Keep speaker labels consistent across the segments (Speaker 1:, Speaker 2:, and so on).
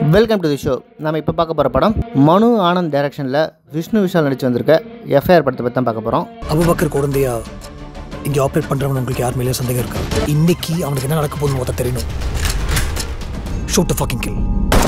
Speaker 1: welcome to the show நம்ம இப்போ பார்க்க போகிற படம் மனு ஆனந்த் டைரக்ஷனில் விஷ்ணு விஷால் நடிச்சு வந்திருக்க எஃப்ஐஆர் படத்தை பற்றி தான் பார்க்க போகிறோம்
Speaker 2: அபுபக்கர் குழந்தையா இங்க ஆப்ரேட் பண்றவன் உங்களுக்கு யார் மேலேயும் சந்தேகம் இருக்கா இன்னைக்கு அவனுக்கு என்ன நடக்க போகுதுன்னு மொத்தம் தெரியணும் ஷூட் ஃபக்கிங் கில்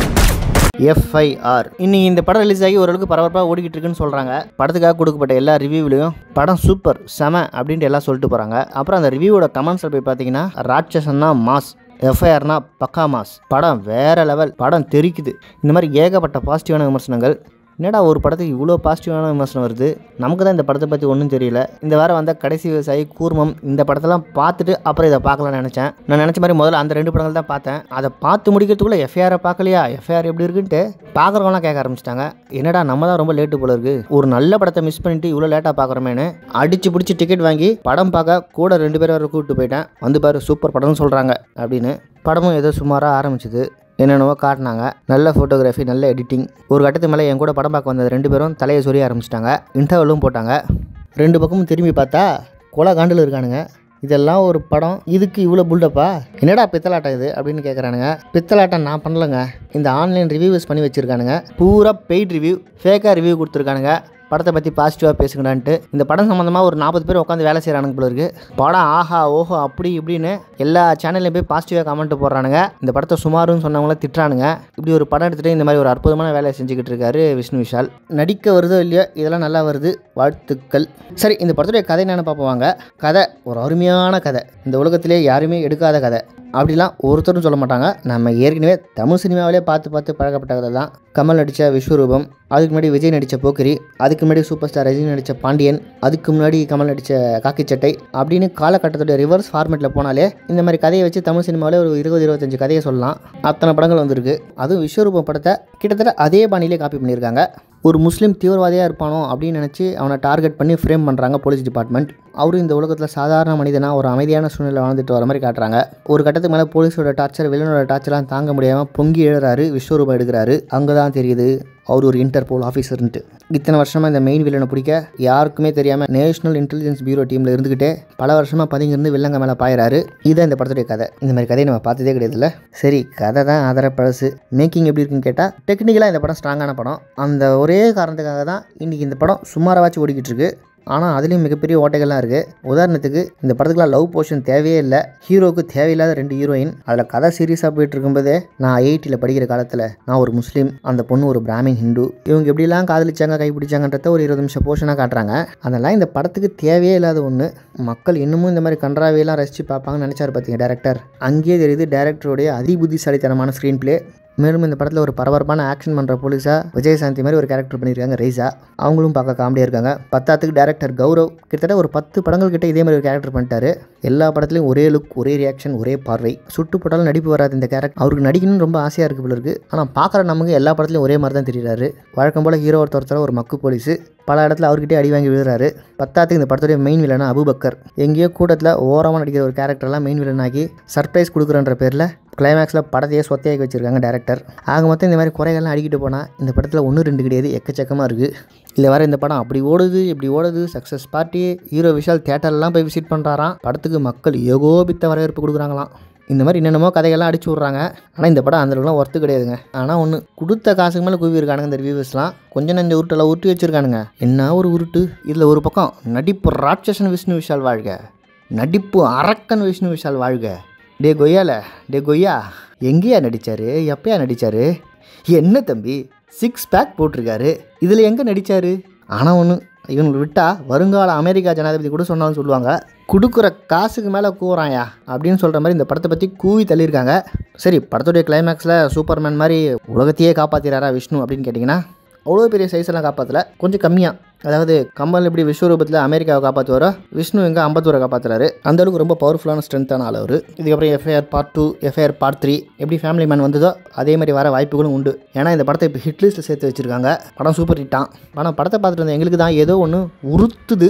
Speaker 1: எஃப்ஐஆர் இன்னைக்கு இந்த படம் ரிலீஸ் ஆகி ஓரளவுக்கு பரபரப்பாக ஓடிக்கிட்டு இருக்குன்னு சொல்கிறாங்க படத்துக்காக கொடுக்கப்பட்ட எல்லா ரிவ்யூவிலையும் படம் சூப்பர் செம அப்படின்ட்டு எல்லாம் சொல்லிட்டு போகிறாங்க அப்புறம் அந்த ரிவ்யூவோட கமெண்ட்ஸில் போய் பார்த்தீங்கன்னா ராட்சசன்னா மாஸ் எஃப்ஐஆர்னா பக்கா மாஸ் படம் வேற லெவல் படம் தெரிக்குது இந்த மாதிரி ஏகப்பட்ட பாசிட்டிவான விமர்சனங்கள் என்னடா ஒரு படத்துக்கு இவ்வளோ பாசிட்டிவான விமர்சனம் வருது நமக்கு தான் இந்த படத்தை பற்றி ஒன்றும் தெரியல இந்த வாரம் வந்த கடைசி விவசாயி கூர்மம் இந்த படத்தெல்லாம் பார்த்துட்டு அப்புறம் இதை பார்க்கலாம்னு நினச்சேன் நான் நினச்ச மாதிரி முதல்ல அந்த ரெண்டு படங்கள் தான் பார்த்தேன் அதை பார்த்து முடிக்கிறதுக்குள்ளே எஃப்ஐஆரை பார்க்கலையா எஃப்ஐஆர் எப்படி இருக்குன்ட்டு பார்க்குறவங்களாம் கேட்க ஆரம்பிச்சிட்டாங்க என்னடா நம்ம தான் ரொம்ப லேட்டு போல இருக்கு ஒரு நல்ல படத்தை மிஸ் பண்ணிட்டு இவ்வளோ லேட்டாக பார்க்குறோமேனு அடிச்சு பிடிச்சி டிக்கெட் வாங்கி படம் பார்க்க கூட ரெண்டு பேரும் வர கூப்பிட்டு போயிட்டேன் வந்து பாரு சூப்பர் படம்னு சொல்கிறாங்க அப்படின்னு படமும் ஏதோ சுமாராக ஆரம்பிச்சுது என்னென்னவோ காட்டினாங்க நல்ல ஃபோட்டோகிராஃபி நல்ல எடிட்டிங் ஒரு கட்டத்துக்கு மேலே என் கூட படம் பார்க்க வந்த ரெண்டு பேரும் தலையை சொரிய ஆரம்பிச்சிட்டாங்க இன்டர்வலும் போட்டாங்க ரெண்டு பக்கமும் திரும்பி பார்த்தா கொலை காண்டில் இருக்கானுங்க இதெல்லாம் ஒரு படம் இதுக்கு இவ்வளோ புல்டப்பா என்னடா பித்தலாட்டம் இது அப்படின்னு கேட்குறானுங்க பித்தலாட்டம் நான் பண்ணலங்க இந்த ஆன்லைன் ரிவ்யூஸ் பண்ணி வச்சுருக்கானுங்க பூரா பெய்ட் ரிவ்யூ ஃபேக்காக ரிவ்யூ கொடுத்துருக்கானுங்க படத்தை பற்றி பாசிட்டிவாக பேசுங்கடான்ட்டு இந்த படம் சம்மந்தமாக ஒரு நாற்பது பேர் உட்காந்து வேலை செய்கிறானுங்க போல இருக்கு படம் ஆஹா ஓஹோ அப்படி இப்படின்னு எல்லா சேனல்லையும் போய் பாசிட்டிவாக கமெண்ட் போடுறானுங்க இந்த படத்தை சுமாருன்னு சொன்னவங்கள திட்டுறானுங்க இப்படி ஒரு படம் எடுத்துகிட்டு இந்த மாதிரி ஒரு அற்புதமான வேலையை செஞ்சுக்கிட்டு இருக்காரு விஷ்ணு விஷால் நடிக்க வருதோ இல்லையோ இதெல்லாம் நல்லா வருது வாழ்த்துக்கள் சரி இந்த படத்துடைய கதை என்னென்னு பார்ப்போம் கதை ஒரு அருமையான கதை இந்த உலகத்திலே யாருமே எடுக்காத கதை அப்படிலாம் ஒருத்தரும் சொல்ல மாட்டாங்க நம்ம ஏற்கனவே தமிழ் சினிமாவிலே பார்த்து பார்த்து பழக்கப்பட்ட கதை தான் கமல் நடித்த விஸ்வரூபம் அதுக்கு முன்னாடி விஜய் நடித்த போக்கிரி அதுக்கு முன்னாடி சூப்பர் ஸ்டார் ரஜினி நடித்த பாண்டியன் அதுக்கு முன்னாடி கமல் நடித்த காக்கி சட்டை அப்படின்னு காலகட்டத்தோட ரிவர்ஸ் ஃபார்மேட்டில் போனாலே இந்த மாதிரி கதையை வச்சு தமிழ் சினிமாவிலே ஒரு இருபது இருபத்தஞ்சு கதையை சொல்லலாம் அத்தனை படங்கள் வந்திருக்கு அதுவும் விஸ்வரூபம் படத்தை கிட்டத்தட்ட அதே பாணியிலே காப்பி பண்ணியிருக்காங்க ஒரு முஸ்லீம் தீவிரவாதியாக இருப்பானோ அப்படின்னு நினச்சி அவனை டார்கெட் பண்ணி ஃப்ரேம் பண்ணுறாங்க போலீஸ் டிபார்ட்மெண்ட் அவரும் இந்த உலகத்தில் சாதாரண மனிதனாக ஒரு அமைதியான சூழ்நிலை வாழ்ந்துட்டு வர மாதிரி காட்டுறாங்க ஒரு கட்டத்துக்கு மேலே போலீஸோட டார்ச்சர் வில்லனோட டார்ச்சர்லாம் தாங்க முடியாமல் பொங்கி எழுறாரு விஸ்வரூபம் எடுக்கிறாரு அங்கே தான் தெரியுது அவர் ஒரு இன்டர்போல் ஆஃபீஸர்ன்ட்டு இத்தனை வருஷமாக இந்த மெயின் வில்லனை பிடிக்க யாருக்குமே தெரியாமல் நேஷனல் இன்டெலிஜென்ஸ் பியூரோ டீமில் இருந்துக்கிட்டே பல வருஷமாக பதுங்கிருந்து வில்லங்க மேலே பாயிறாரு இதுதான் இந்த படத்துடைய கதை இந்த மாதிரி கதையை நம்ம பார்த்ததே கிடையாதுல்ல சரி கதை தான் ஆதர பழசு மேக்கிங் எப்படி இருக்குன்னு கேட்டால் டெக்னிக்கலாக இந்த படம் ஸ்ட்ராங்கான படம் அந்த ஒரே காரணத்துக்காக தான் இன்றைக்கி இந்த படம் சுமாரவாச்சு ஓடிக்கிட்டு இருக்கு ஆனால் அதுலேயும் மிகப்பெரிய ஓட்டைகள்லாம் இருக்குது உதாரணத்துக்கு இந்த படத்துக்குலாம் லவ் போர்ஷன் தேவையே இல்லை ஹீரோவுக்கு தேவையில்லாத ரெண்டு ஹீரோயின் அதில் கதை சீரியஸாக போயிட்டு இருக்கும்போதே நான் ஐஐடியில் படிக்கிற காலத்தில் நான் ஒரு முஸ்லீம் அந்த பொண்ணு ஒரு பிராமின் ஹிந்து இவங்க எப்படிலாம் காதலிச்சாங்க கைப்பிடிச்சாங்கன்றத ஒரு இருபது நிமிஷம் போர்ஷனாக காட்டுறாங்க அதெல்லாம் இந்த படத்துக்கு தேவையே இல்லாத ஒன்று மக்கள் இன்னமும் இந்த மாதிரி கன்றாவையெல்லாம் ரசித்து பார்ப்பாங்கன்னு நினச்சாரு பார்த்தீங்க டேரக்டர் அங்கேயே தெரியுது டேரக்டருடைய அதிபுத்திசாலித்தனமான ஸ்க்ரீன் ப்ளே மேலும் இந்த படத்தில் ஒரு பரபரப்பான ஆக்ஷன் பண்ணுற போலீஸாக விஜயசாந்தி மாதிரி ஒரு கேரக்டர் பண்ணியிருக்காங்க ரைஸா அவங்களும் பார்க்க காமெடியாக இருக்காங்க பத்தாத்துக்கு டேரக்டர் கௌரவ் கிட்டத்தட்ட ஒரு பத்து படங்கள் கிட்ட இதே மாதிரி ஒரு கேரக்டர் பண்ணிட்டாரு எல்லா படத்துலையும் ஒரே லுக் ஒரே ரியாக்ஷன் ஒரே பார்வை சுட்டு போட்டாலும் நடிப்பு வராது இந்த கேரக்டர் அவருக்கு நடிக்கணும்னு ரொம்ப ஆசையாக இருக்குது போல இருக்குது ஆனால் பார்க்குற நமக்கு எல்லா படத்துலையும் ஒரே மாதிரி தான் தெரியுறாரு வழக்கம் போல் ஹீரோ ஒருத்தர் ஒரு மக்கு போலீஸு பல இடத்துல அவர்கிட்டே அடி வாங்கி விழுறாரு பத்தாத்துக்கு இந்த படத்துடைய மெயின் வில்லனா அபுபக்கர் எங்கேயோ கூட்டத்தில் ஓரமாக நடிக்கிற ஒரு கேரக்டர்லாம் மெயின் வில்லன் ஆகி சர்ப்ரைஸ் கொடுக்குறன்ற பேரில் கிளைமேக்ஸில் படத்தையே சொத்தையாக்கி வச்சுருக்காங்க டேரக்டர் ஆக மொத்தம் இந்த மாதிரி குறைகள்லாம் அடிக்கிட்டு போனால் இந்த படத்தில் ஒன்று ரெண்டு கிடையாது எக்கச்சக்கமாக இருக்குது இல்லை வர இந்த படம் அப்படி ஓடுது இப்படி ஓடுது சக்ஸஸ் பார்ட்டி ஹீரோ விஷால் தேட்டர்லாம் போய் விசிட் பண்ணுறாராம் படத்துக்கு மக்கள் ஏகோபித்த வரவேற்பு கொடுக்குறாங்களாம் இந்த மாதிரி என்னென்னமோ கதைகள்லாம் அடிச்சு விட்றாங்க ஆனால் இந்த படம் அந்தளவுக்குலாம் ஒர்த்து கிடையாதுங்க ஆனால் ஒன்று கொடுத்த காசுக்கு மேலே குவி இருக்கானுங்க இந்த ரிவ்யூவர்ஸ்லாம் கொஞ்சம் நஞ்ச உருட்டெல்லாம் உருட்டி வச்சுருக்கானுங்க என்ன ஒரு உருட்டு இதில் ஒரு பக்கம் நடிப்பு ராட்சசன் விஷ்ணு விஷால் வாழ்க நடிப்பு அரக்கன் விஷ்ணு விஷால் வாழ்க டே கொய்யால டே கொய்யா எங்கேயா நடித்தார் எப்பயா நடித்தார் என்ன தம்பி சிக்ஸ் பேக் போட்டிருக்காரு இதில் எங்கே நடித்தார் ஆனால் ஒன்று இவங்களை விட்டால் வருங்கால அமெரிக்கா ஜனாதிபதி கூட சொன்னாலும் சொல்லுவாங்க கொடுக்குற காசுக்கு மேலே கூறாயா அப்படின்னு சொல்கிற மாதிரி இந்த படத்தை பற்றி கூவி தள்ளியிருக்காங்க சரி படத்துடைய கிளைமேக்ஸில் சூப்பர்மேன் மாதிரி உலகத்தையே காப்பாற்றிறாரா விஷ்ணு அப்படின்னு கேட்டிங்கன்னா அவ்வளோ பெரிய சைஸெல்லாம் காப்பாற்றல கொஞ்சம் கம்மியாக அதாவது கமல் எப்படி விஸ்வரூபத்தில் அமெரிக்காவை காப்பாற்றுவாரோ விஷ்ணு எங்கே அம்பத்தூரை காப்பாற்றுறாரு அந்த அளவுக்கு ரொம்ப பவர்ஃபுல்லான ஸ்ட்ரென்த்தான ஆள் அவர் இதுக்கப்புறம் FIR part two FIR part three எப்படி ஃபேமிலி மேன் வந்ததோ அதே மாதிரி வர வாய்ப்புகளும் உண்டு ஏன்னா இந்த படத்தை இப்போ ஹிட் லிஸ்ட்டில் சேர்த்து வச்சுருக்காங்க படம் சூப்பர் ஹிட்டான் ஆனால் படத்தை பார்த்துட்டு வந்த எங்களுக்கு தான் ஏதோ ஒன்று உறுத்துது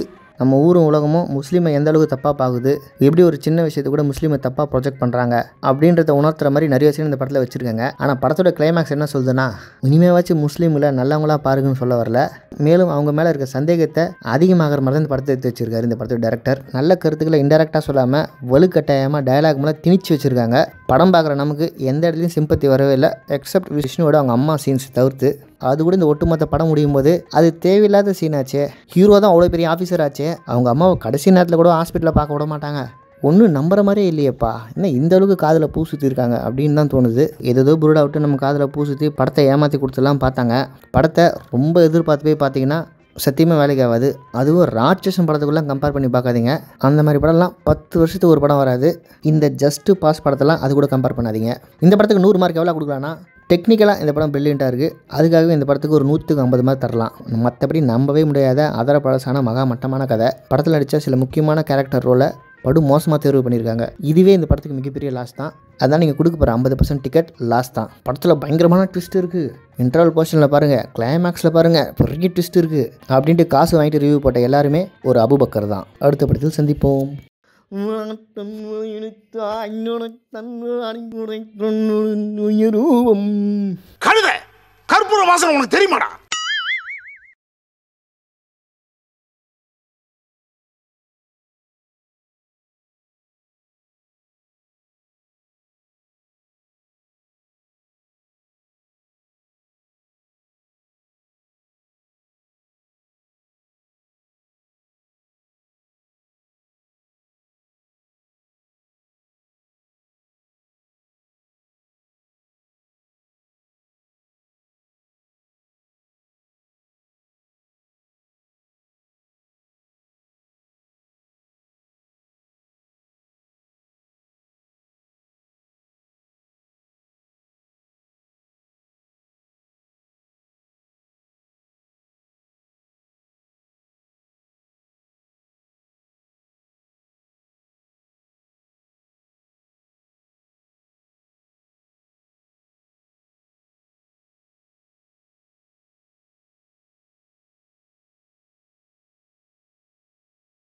Speaker 1: நம்ம ஊரும் உலகமும் முஸ்லீமை எந்த அளவுக்கு தப்பாக பார்க்குது எப்படி ஒரு சின்ன விஷயத்தை கூட முஸ்லீமை தப்பாக ப்ரொஜெக்ட் பண்ணுறாங்க அப்படின்றத உணர்த்துற மாதிரி நிறைய சீன் இந்த படத்தில் வச்சுருக்காங்க ஆனால் படத்தோட கிளைமேக்ஸ் என்ன சொல்லுதுன்னா இனிமேவாச்சும் முஸ்லீமில் நல்லவங்களா பாருங்கன்னு சொல்ல வரல மேலும் அவங்க மேலே இருக்க சந்தேகத்தை அதிகமாகிற மாதிரி தான் இந்த படத்தை எடுத்து வச்சிருக்காரு இந்த படத்தோட டேரக்டர் நல்ல கருத்துக்களை இன்டெரக்டாக சொல்லாமல் வலுக்கட்டாயமாக டயலாக் மேலே திணிச்சு வச்சுருக்காங்க படம் பார்க்குற நமக்கு எந்த இடத்துலையும் சிம்பத்தி வரவே இல்லை எக்ஸப்ட் விஷ்ணுவோட அவங்க அம்மா சீன்ஸ் தவிர்த்து அது கூட இந்த ஒட்டுமொத்த படம் முடியும் போது அது தேவையில்லாத சீன் ஆச்சே ஹீரோ தான் அவ்வளோ பெரிய ஆஃபீஸர் ஆச்சே அவங்க அம்மாவை கடைசி நேரத்தில் கூட ஹாஸ்பிட்டலில் பார்க்க விட மாட்டாங்க ஒன்றும் நம்புற மாதிரியே இல்லையேப்பா என்ன இந்த அளவுக்கு காதில் பூ சுற்றி இருக்காங்க அப்படின்னு தான் தோணுது ஏதோ புருடா விட்டு நம்ம காதில் பூ சுற்றி படத்தை ஏமாற்றி கொடுத்துலாம் பார்த்தாங்க படத்தை ரொம்ப எதிர்பார்த்து போய் பார்த்தீங்கன்னா சத்தியமாக வேலைக்கு ஆகாது அதுவும் ராட்சசன் படத்துக்குலாம் கம்பேர் பண்ணி பார்க்காதீங்க அந்த மாதிரி படம்லாம் பத்து வருஷத்துக்கு ஒரு படம் வராது இந்த ஜஸ்ட்டு பாஸ் படத்தெல்லாம் அது கூட கம்பேர் பண்ணாதீங்க இந்த படத்துக்கு நூறு மார்க் எவ்வளோ கொடுக்கலாம்னா டெக்னிக்கலாக இந்த படம் பிரில்லியண்ட்டாக இருக்குது அதுக்காகவே இந்த படத்துக்கு ஒரு நூற்றுக்கு ஐம்பது மார்க் தரலாம் மற்றபடி நம்பவே முடியாத அதர பழசான மகா மட்டமான கதை படத்தில் நடித்த சில முக்கியமான கேரக்டர் ரோலை படு மோசமாக தேர்வு பண்ணியிருக்காங்க இதுவே இந்த படத்துக்கு மிகப்பெரிய லாஸ் தான் அதான் நீங்கள் கொடுக்க போகிற ஐம்பது பர்சன்ட் டிக்கெட் லாஸ் தான் படத்தில் பயங்கரமான ட்விஸ்ட் இருக்குது இன்டர்வல் போர்ஷனில் பாருங்கள் கிளைமேக்ஸில் பாருங்கள் பெரிய ட்விஸ்ட் இருக்குது அப்படின்ட்டு காசு வாங்கிட்டு ரிவ்யூ போட்ட எல்லாருமே ஒரு அபுபக்கர் தான் அடுத்த படத்தில் சந்திப்போம்
Speaker 3: கழுத கற்பூர வாசனை உனக்கு தெரியுமாடா